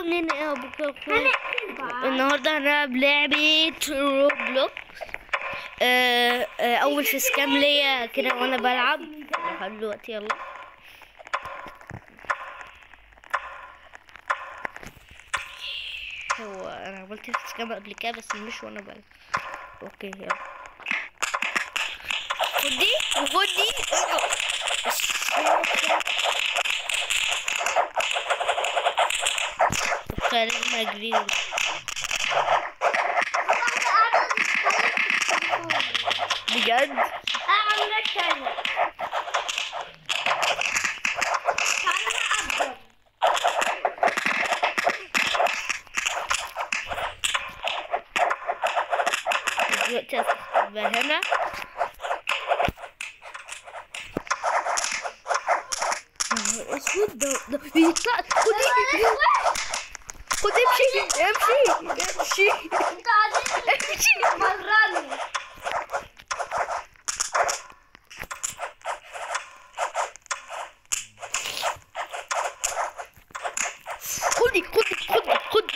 عاملين ايه يا ابوك يا اخويا هنقفل بعض النهارده هنلعب لعبة روبلوكس آه آه اول فيس كام ليا كده وانا بلعب لحد دلوقتي يلا هو انا عملت فيس كام قبل كده بس مش وانا بلعب اوكي يلا خد دي وخد دي خلينا اجري بجد اعمل لك تاني تعالى نعبر دلوقتي هستخدمها هنا يا نهار اسود ده ده بيطلع خد خد امشي امشي امشي انت عايزين امشي مرني خدي خدي خدي خدي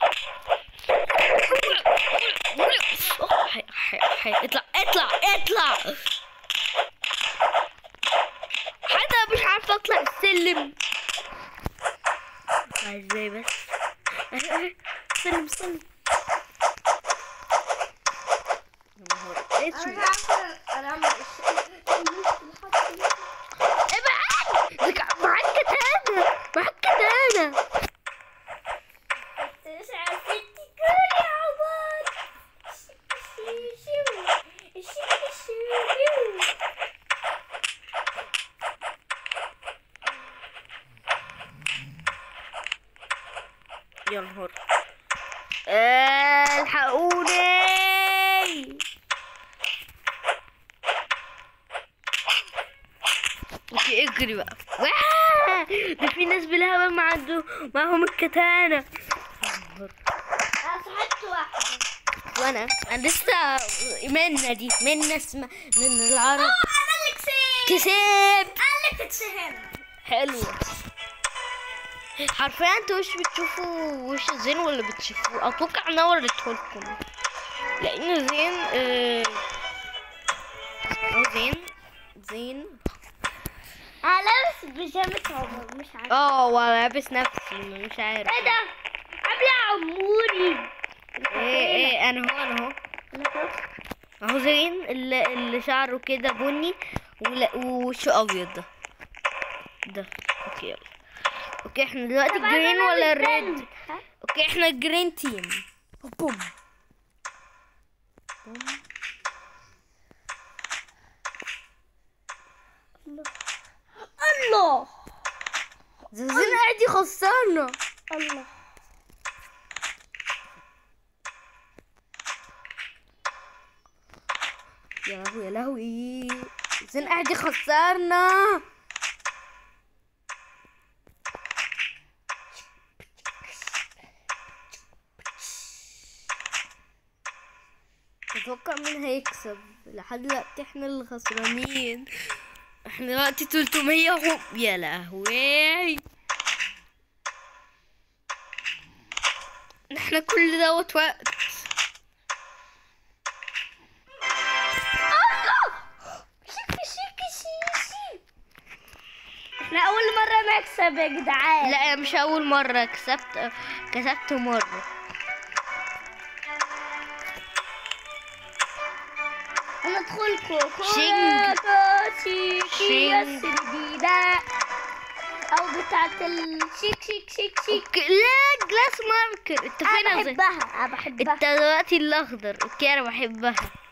حي- حي- حي- اطلع اطلع اطلع حتى مش عارفه اطلع السلم اطلع ازاي بس سلم سلم يا نهار انا اسود عارفه انا اعمل ابعد ده كان معاك كتانة معاك كتانة تسعة ستة كل يا عمر شو شو شو يا نهار آه، الحقوني اوكي اجري بقى واه! ده في ناس بالهبل ما عنده معاهم الكتانة يا نهار. انا صحيت واحدة وانا انا لسه منا دي منا اسمها من العرب انا اللي كسبت كسبت انا اللي كسبت حلو حرفيا انتوا وش بتشوفوا وش زين ولا بتشوفوا اتوقع انا وريتهولكم لان زين اه أهو زين زين انا لابس بيجامة عمر مش عارفة اه ولابس نفسي مش عارف ايه ده عاملة عموري ايه ايه انا هو انا هو اهو زين اللي, اللي شعره كده بني ولا- ووشه ابيض ده ده اوكي يلا اوكي احنا دلوقتي طب أنا جرين ولا لابس ريد بنت. ها؟ اوكي احنا جرين تيم بوم بوم الله زين قاعد يخسرنا الله يا لهوي يا لهوي زين قاعد يخسرنا تتوقع مين هيكسب لحد دلوقتي احنا اللي خسرانين احنا دلوقتي 300 هم يا لهوي احنا كل دوت وقت شيكي شيكي شيكي احنا اول مرة نكسب يا جدعان لا مش اول مرة كسبت كسبت مرة انا ادخل شينج. كوكو شيكي يا شينج. سرديدة او بتاعت الشيك شيك شيك شيك اوكي لا جلاس ماركر انت فين انا يا زين؟ بحبها انا بحبها انت دلوقتي الاخضر اوكي انا بحبها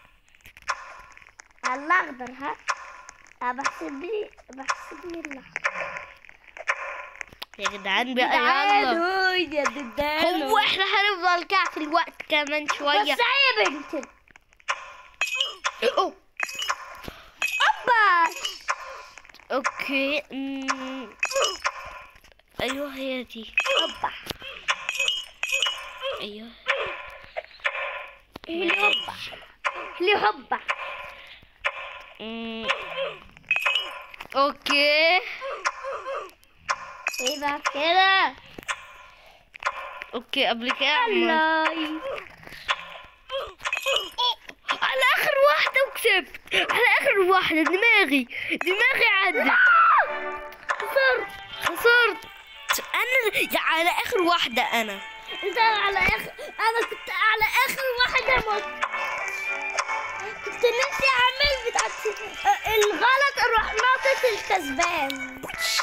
الاخضر ها انا بحسب لي بحسب لي الاخضر يا جدعان بقى يلا هو يا جدعان هو احنا هنفضل كده في الوقت كمان شوية بس هي بنت اوه ابا اوكي أمم. ايوه هي دي ابا ايوه اللي هبا اللي هبا أمم. اوكي ايه بقى كده اوكي قبل كده عملت- الله على اخر واحدة وكسبت على اخر واحدة دماغي دماغي عدت خسرت خسرت انا يا على اخر واحدة انا انت على اخر انا كنت على اخر واحدة موت كنت نفسي اعمل بتاعت الغلط اروح ناطط الكسبان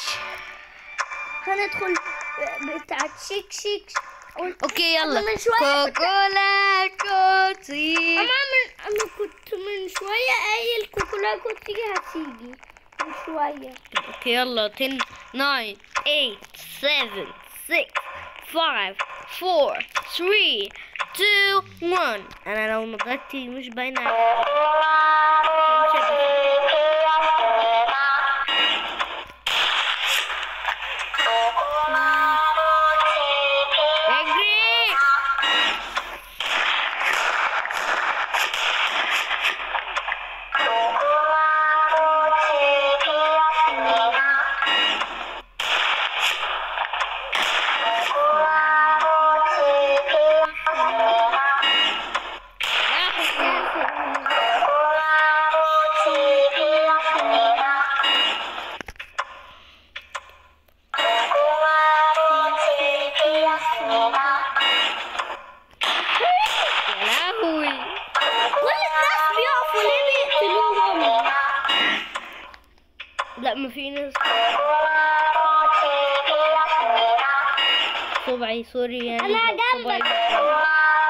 هندخل بتاعت شيك شيك اوكي يلا من شوية كنت- كوكولا كوتي انا من انا كنت من شوية قايل كوكولا كنت تيجي هتيجي من شوية اوكي يلا 10 9 8 7 6 5 4 3 2 1 انا لو نضغطتي مش باينه مش هيبقى- اجري يا لهوي كل الناس بيقفوا ليه بيقتلوهم لا ما في ناس صبعي سوري يعني أنا لو جنبك. صبعي-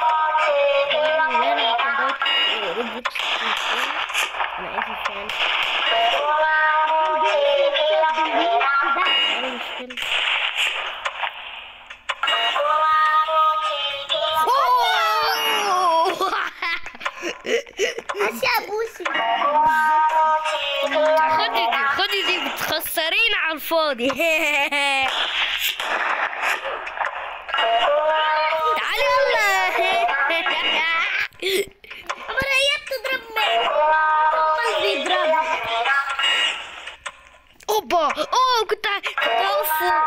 أنا كنت روبلوكس انا اسف يعني انا مشكلة بس يا بوسي خدي دي خدي دي بتخسرين على الفاضي تعالي يلا أمال هي بتضرب مين؟ أمال بيضرب اوبا اوه كنت ع- كنت هوفو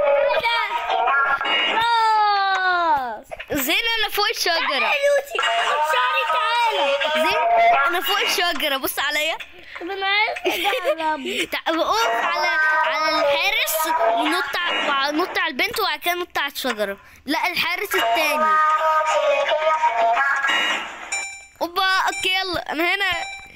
خلاص زين انا فوق الشجرة لوتي شعري تعالى زين انا فوق الشجرة بص عليا طب أنا عايز أجرب تع- بقوم على على الحارس ونط ع- نط على البنت وبعد كده نط على الشجرة لا الحارس التاني اوبا اوكي يلا انا هنا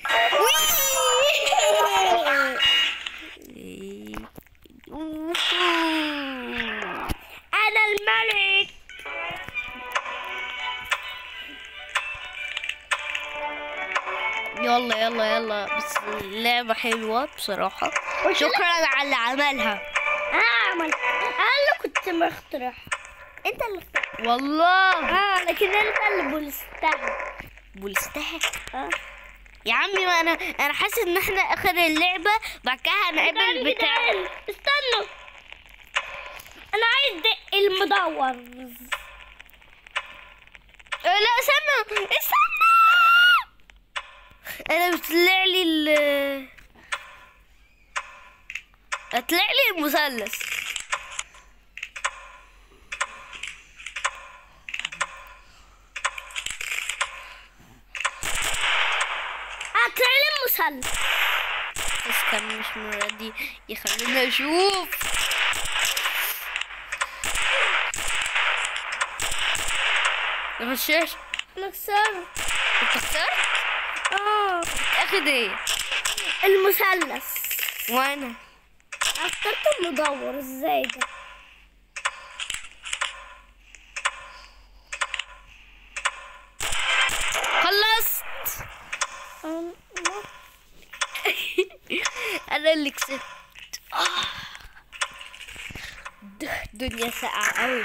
أنا الملك يلا يلا يلا بس اللعبة حلوة بصراحة شكرا على اللي عملها أعمل أنا اللي كنت مخترع أنت اللي اخترع والله اه لكن أنت اللي بولستها بولستها اه يا عمي ما انا انا حاسس ان احنا اخر اللعبة بعد كده هنقابل بتاع استنوا أنا عايز دق المدور آه، لا استنى استنى انا بتطلع لي ال طلع لي المثلث هطلع لي المثلث بس كان مش مرادي يخلينا اشوف غشاش أنا خسرت انت خسرت اه اخد ايه المثلث وانا اخترت المدور ازاي ده خلصت أم، انا اللي كسبت آه. ده الدنيا ساقعة قوي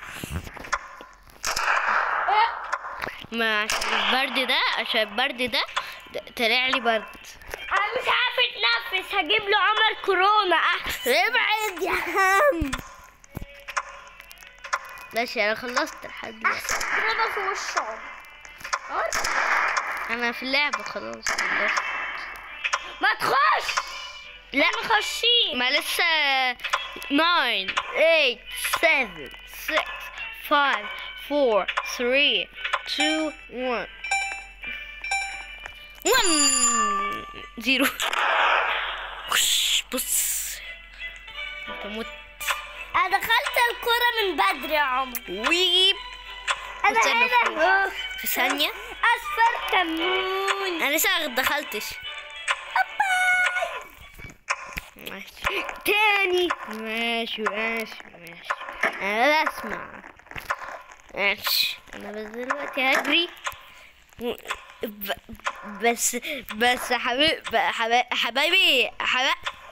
ما عشان البرد ده عشان البرد ده ده طلع لي برد انا مش عارفه اتنفس هجيب له عمر كورونا احسن ابعد يا هم ماشي انا خلصت لحد دلوقتي. اضربها في وشه انا في اللعبة خلاص خلصت ما تخش لا خشين ما لسه 9 8 7 6 five, four, three, two, one. One zero. وش، بص انت مت انا دخلت الكرة من بدري يا عمر ويب انا استنى هنا في ثانية اصفر كمون انا لسه ما دخلتش ماشي تاني ماشي ماشي ماشي انا بسمع ماشي انا بس دلوقتي هجري و- ب- بس بس حبيب حبايبي حبايبي حبايبي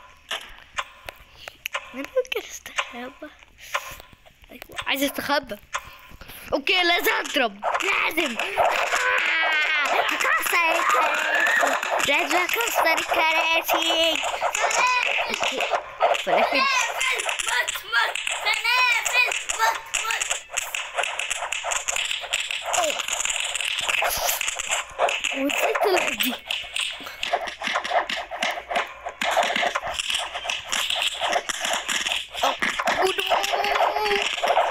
انا ممكن استخبى ايوه عايز استخبى اوكي لازم اضرب لازم آه، هكسر الكراسي لازم اكسر الكراسي فلافل وازاي طلعت دي أه، جدو.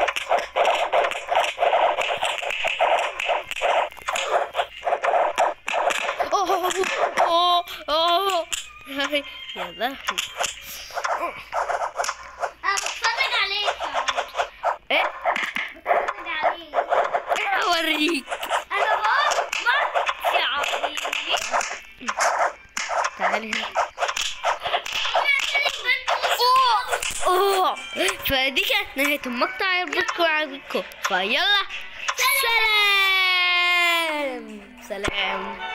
أوه، أوه، أوه. يا لهوي انا بتفرج عليك يا عمر. ايه بتفرج عليك ايه اوريك انا بقول ما يا عمري تعالي هنا اوه فدي كانت نهاية المقطع يربطكم وعجبكم فيلا سلام سلام